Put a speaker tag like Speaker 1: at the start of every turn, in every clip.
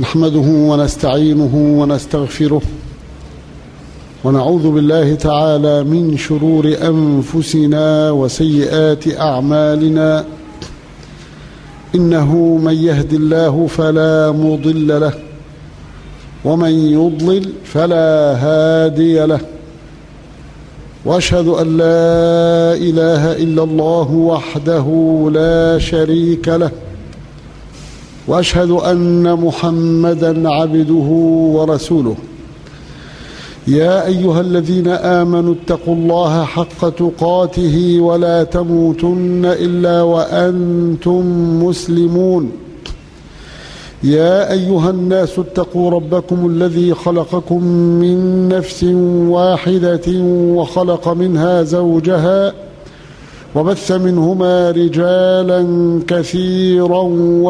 Speaker 1: نحمده ونستعينه ونستغفره ونعوذ بالله تعالى من شرور أنفسنا وسيئات أعمالنا إنه من يهد الله فلا مضل له ومن يضلل فلا هادي له واشهد ان لا اله الا الله وحده لا شريك له واشهد ان محمدا عبده ورسوله يا ايها الذين امنوا اتقوا الله حق تقاته ولا تموتن الا وانتم مسلمون يا ايها الناس اتقوا ربكم الذي خلقكم من نفس واحده وخلق منها زوجها وبث منهما رجالا كثيرا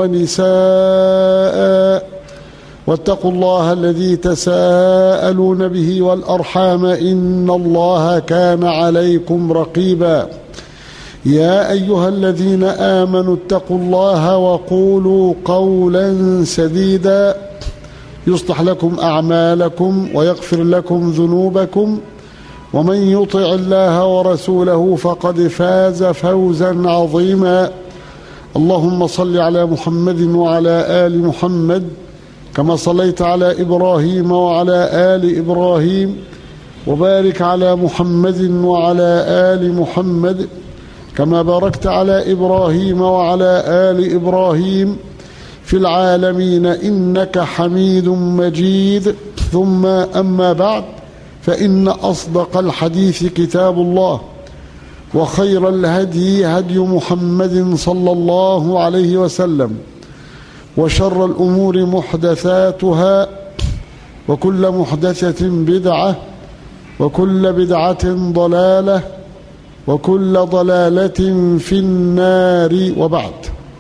Speaker 1: ونساء واتقوا الله الذي تساءلون به والارحام ان الله كان عليكم رقيبا يا ايها الذين امنوا اتقوا الله وقولوا قولا سديدا يصلح لكم اعمالكم ويغفر لكم ذنوبكم ومن يطع الله ورسوله فقد فاز فوزا عظيما اللهم صل على محمد وعلى ال محمد كما صليت على ابراهيم وعلى ال ابراهيم وبارك على محمد وعلى ال محمد كما باركت على ابراهيم وعلى ال ابراهيم في العالمين انك حميد مجيد ثم اما بعد فان اصدق الحديث كتاب الله وخير الهدي هدي محمد صلى الله عليه وسلم وشر الامور محدثاتها وكل محدثه بدعه وكل بدعه ضلاله وكل ضلالة في النار وبعد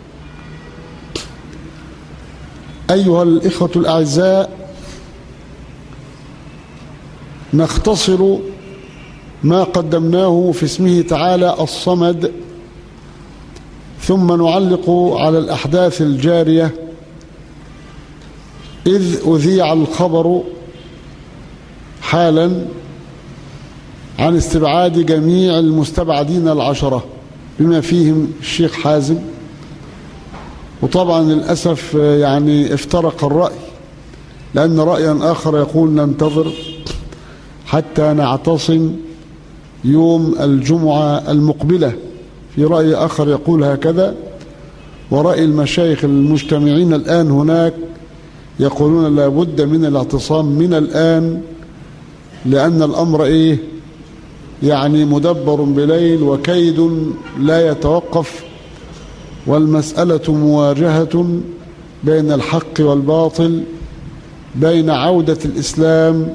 Speaker 1: أيها الإخوة الأعزاء نختصر ما قدمناه في اسمه تعالى الصمد ثم نعلق على الأحداث الجارية إذ أذيع الخبر حالا عن استبعاد جميع المستبعدين العشرة بما فيهم الشيخ حازم وطبعا للأسف يعني افترق الرأي لأن رأيا آخر يقول ننتظر حتى نعتصم يوم الجمعة المقبلة في رأي آخر يقول هكذا ورأي المشايخ المجتمعين الآن هناك يقولون لابد من الاعتصام من الآن لأن الأمر إيه يعني مدبر بليل وكيد لا يتوقف والمسألة مواجهة بين الحق والباطل بين عودة الإسلام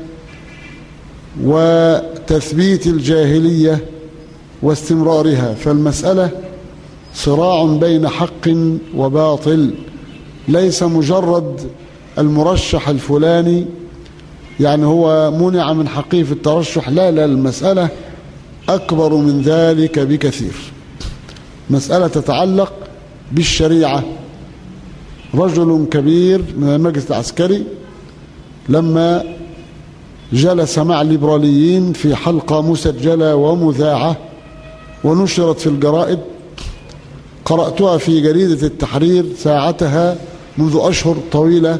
Speaker 1: وتثبيت الجاهلية واستمرارها فالمسألة صراع بين حق وباطل ليس مجرد المرشح الفلاني يعني هو منع من حقه في الترشح لا لا المسألة أكبر من ذلك بكثير مسألة تتعلق بالشريعة رجل كبير من المجلس العسكري لما جلس مع الليبراليين في حلقة مسجلة ومذاعة ونشرت في الجرائد قرأتها في جريدة التحرير ساعتها منذ أشهر طويلة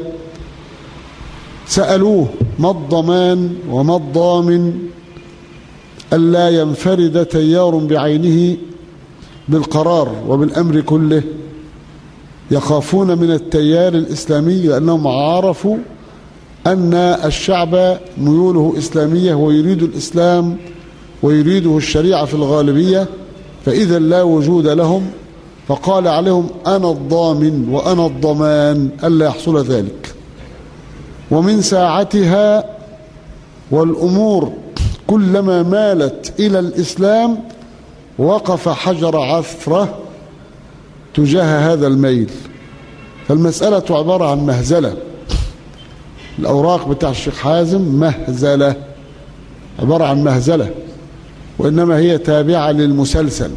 Speaker 1: سألوه ما الضمان وما الضامن ألا ينفرد تيار بعينه بالقرار وبالأمر كله يخافون من التيار الإسلامي لأنهم عرفوا أن الشعب ميوله إسلامية ويريد الإسلام ويريده الشريعة في الغالبية فإذا لا وجود لهم فقال عليهم أنا الضامن وأنا الضمان ألا يحصل ذلك ومن ساعتها والأمور كلما مالت إلى الإسلام وقف حجر عثرة تجاه هذا الميل فالمسألة عبارة عن مهزلة الأوراق بتاع الشيخ حازم مهزلة عبارة عن مهزلة وإنما هي تابعة للمسلسل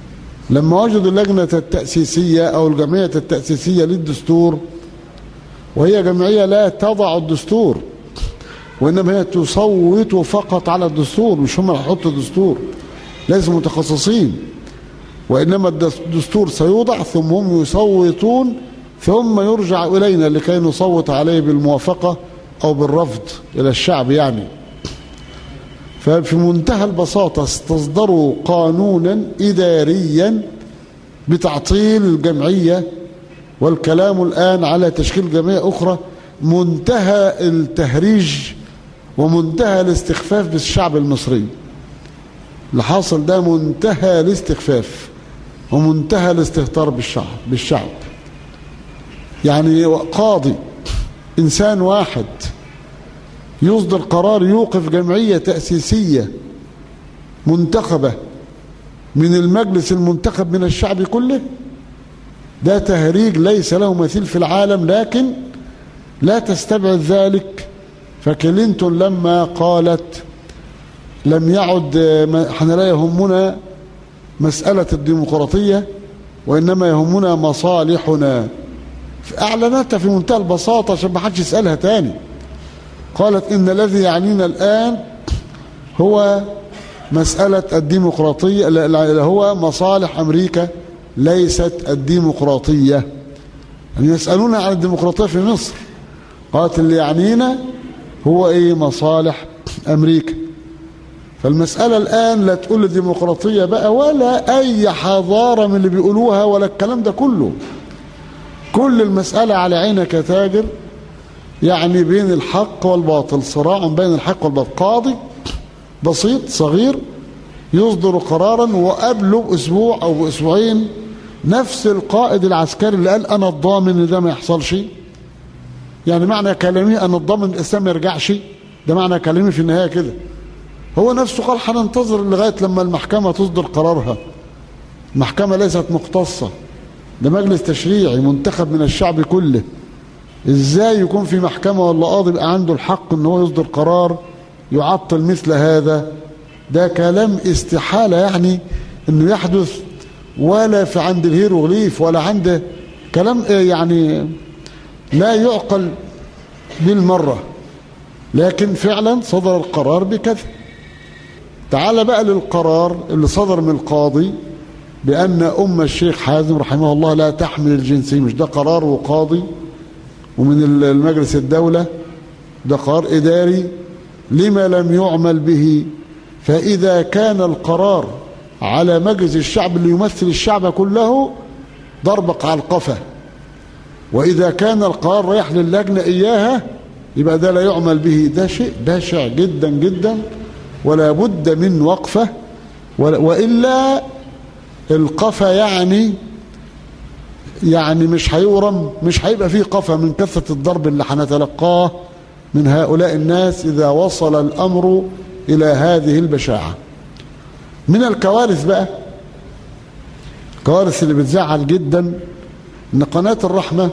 Speaker 1: لما وجدوا اللجنة التأسيسية أو الجمعية التأسيسية للدستور وهي جمعية لا تضع الدستور وإنما هي تصوت فقط على الدستور مش هم اللي هيحطوا الدستور لازم متخصصين وإنما الدستور سيوضع ثم هم يصوتون ثم يرجع إلينا لكي نصوت عليه بالموافقة أو بالرفض إلى الشعب يعني ففي منتهى البساطة استصدروا قانونا إداريا بتعطيل الجمعية والكلام الآن على تشكيل جمعية أخرى منتهى التهريج ومنتهى الاستخفاف بالشعب المصري اللي حاصل ده منتهى الاستخفاف ومنتهى الاستهتار بالشعب بالشعب يعني قاضي إنسان واحد يصدر قرار يوقف جمعية تأسيسية منتخبة من المجلس المنتخب من الشعب كله ده تهريج ليس له مثيل في العالم لكن لا تستبعد ذلك فكلينتون لما قالت لم يعد احنا لا يهمنا مسألة الديمقراطية وإنما يهمنا مصالحنا أعلنتها في منتهى البساطة عشان ما حدش يسألها تاني قالت إن الذي يعنينا الآن هو مسألة الديمقراطية اللي هو مصالح أمريكا ليست الديمقراطية يعني يسألون عن الديمقراطية في مصر قالت اللي يعنينا هو إيه مصالح أمريكا فالمسألة الآن لا تقول الديمقراطية بقى ولا أي حضارة من اللي بيقولوها ولا الكلام ده كله كل المسألة على عينك يا تاجر يعني بين الحق والباطل صراع بين الحق والباطل قاضي بسيط صغير يصدر قرارا وقبله بأسبوع أو بأسبوعين نفس القائد العسكري اللي قال أنا الضامن إن ده ما يحصلش يعني معنى كلامي أنا الضامن الإسلام ما يرجعش ده معنى كلامي في النهاية كده هو نفسه قال هننتظر لغاية لما المحكمة تصدر قرارها المحكمة ليست مختصة ده مجلس تشريعي منتخب من الشعب كله ازاي يكون في محكمة ولا قاضي يبقى عنده الحق ان هو يصدر قرار يعطل مثل هذا ده كلام استحالة يعني انه يحدث ولا في عند الهيروغليف ولا عند كلام يعني لا يعقل بالمرة لكن فعلا صدر القرار بكذا تعال بقى للقرار اللي صدر من القاضي بأن أم الشيخ حازم رحمه الله لا تحمل الجنسية مش ده قرار وقاضي ومن المجلس الدولة ده قرار إداري لما لم يعمل به فإذا كان القرار على مجلس الشعب اللي يمثل الشعب كله ضربك على القفا وإذا كان القرار رايح للجنة إياها يبقى ده لا يعمل به ده شيء بشع جدا جدا ولا بد من وقفة وإلا القفا يعني يعني مش هيورم مش هيبقى فيه قفا من كثرة الضرب اللي هنتلقاه من هؤلاء الناس إذا وصل الأمر إلى هذه البشاعة من الكوارث بقى الكوارث اللي بتزعل جدا ان قناة الرحمة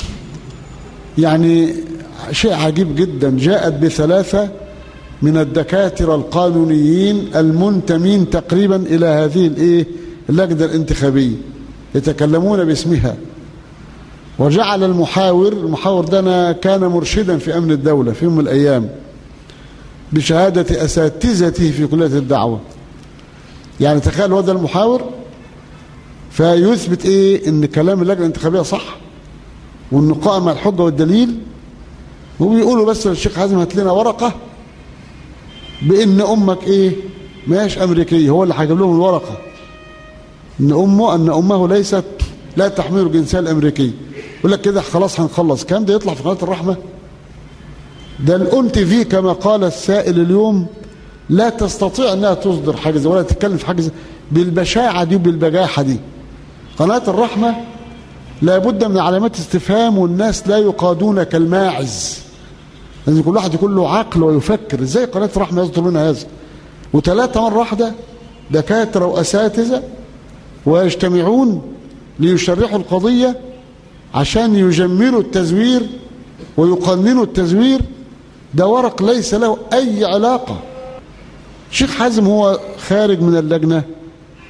Speaker 1: يعني شيء عجيب جدا جاءت بثلاثة من الدكاترة القانونيين المنتمين تقريبا إلى هذه الايه اللجنة الانتخابية يتكلمون باسمها وجعل المحاور المحاور ده أنا كان مرشدا في أمن الدولة في يوم من الأيام بشهادة أساتذته في كلية الدعوة يعني تخيل هذا المحاور فيثبت ايه ان كلام اللجنه الانتخابيه صح وانه قائم على الحجه والدليل وبيقولوا بس للشيخ حازم هات لنا ورقه بان امك ايه ماش امريكيه هو اللي هيجيب لهم الورقه ان امه ان امه ليست لا تحمل الجنسيه الامريكيه يقول لك كده خلاص هنخلص كام ده يطلع في قناه الرحمه ده الان تي في كما قال السائل اليوم لا تستطيع انها تصدر حاجه ولا تتكلم في حاجه بالبشاعه دي وبالبجاحه دي قناه الرحمه لابد من علامات استفهام والناس لا يقادون كالماعز لازم كل واحد يكون له عقل ويفكر ازاي قناه الرحمه يصدر لنا هذا وثلاثه مره واحده دكاتره واساتذه ويجتمعون ليشرحوا القضيه عشان يجملوا التزوير ويقننوا التزوير ده ورق ليس له اي علاقه شيخ حازم هو خارج من اللجنة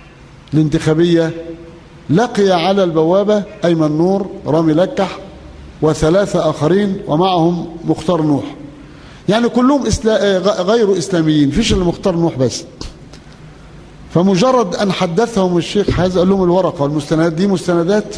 Speaker 1: الانتخابية لقي على البوابة أيمن نور رامي لكح وثلاثة آخرين ومعهم مختار نوح يعني كلهم إسلا... غير إسلاميين فيش اللي مختار نوح بس فمجرد أن حدثهم الشيخ هذا قال لهم الورقة والمستندات دي مستندات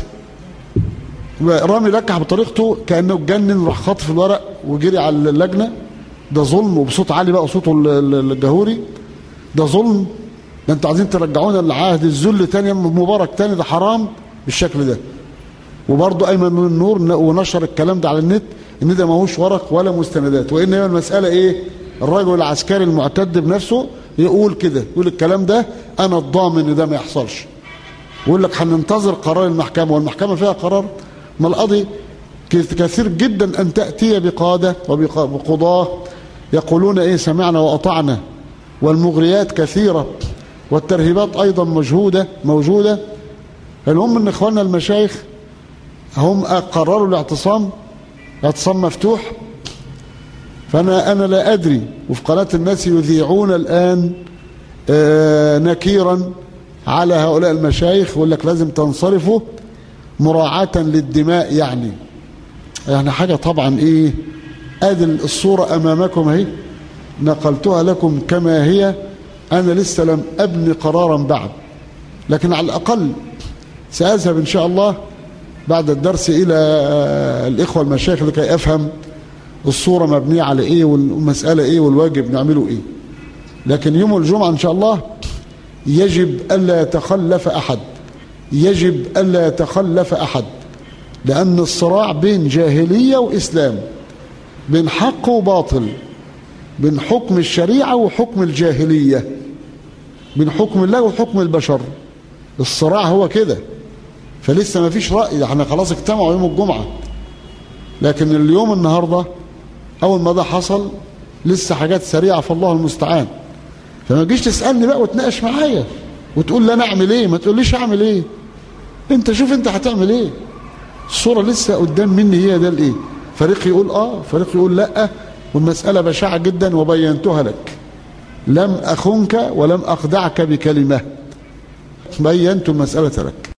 Speaker 1: رامي لكح بطريقته كأنه اتجنن راح خاطف الورق وجري على اللجنة ده ظلم وبصوت عالي بقى صوته الجهوري ده ظلم ده انتوا عايزين ترجعونا لعهد الذل تاني مبارك تاني ده حرام بالشكل ده وبرضه ايمن من النور ونشر الكلام ده على النت ان ده ماهوش ورق ولا مستندات وان هي المساله ايه الرجل العسكري المعتد بنفسه يقول كده يقول الكلام ده انا الضامن ان ده ما يحصلش ويقول لك هننتظر قرار المحكمه والمحكمه فيها قرار ما القاضي كثير جدا ان تاتي بقاده وبقضاه يقولون ايه سمعنا واطعنا والمغريات كثيره والترهيبات ايضا مجهوده موجوده المهم ان اخواننا المشايخ هم قرروا الاعتصام اعتصام مفتوح فانا انا لا ادري وفي قناه الناس يذيعون الان آه نكيرا على هؤلاء المشايخ يقول لك لازم تنصرفوا مراعاة للدماء يعني يعني حاجة طبعا ايه ادي الصورة امامكم اهي نقلتها لكم كما هي انا لسه لم ابني قرارا بعد لكن على الاقل ساذهب ان شاء الله بعد الدرس الى الاخوة المشايخ لكي افهم الصورة مبنية على ايه والمسألة ايه والواجب نعمله ايه لكن يوم الجمعة ان شاء الله يجب الا يتخلف احد يجب الا يتخلف احد لان الصراع بين جاهلية واسلام بين حق وباطل بين حكم الشريعة وحكم الجاهلية بين حكم الله وحكم البشر الصراع هو كده فلسه ما فيش رأي احنا خلاص اجتمعوا يوم الجمعة لكن اليوم النهاردة اول ما ده حصل لسه حاجات سريعة فالله المستعان فما تجيش تسألني بقى وتناقش معايا وتقول لي انا اعمل ايه ما تقوليش اعمل ايه انت شوف انت هتعمل ايه الصورة لسه قدام مني هي ده الايه فريق يقول اه فريق يقول لا والمسألة بشعة جدا وبينتها لك لم أخنك ولم أخدعك بكلمة بينت المسألة لك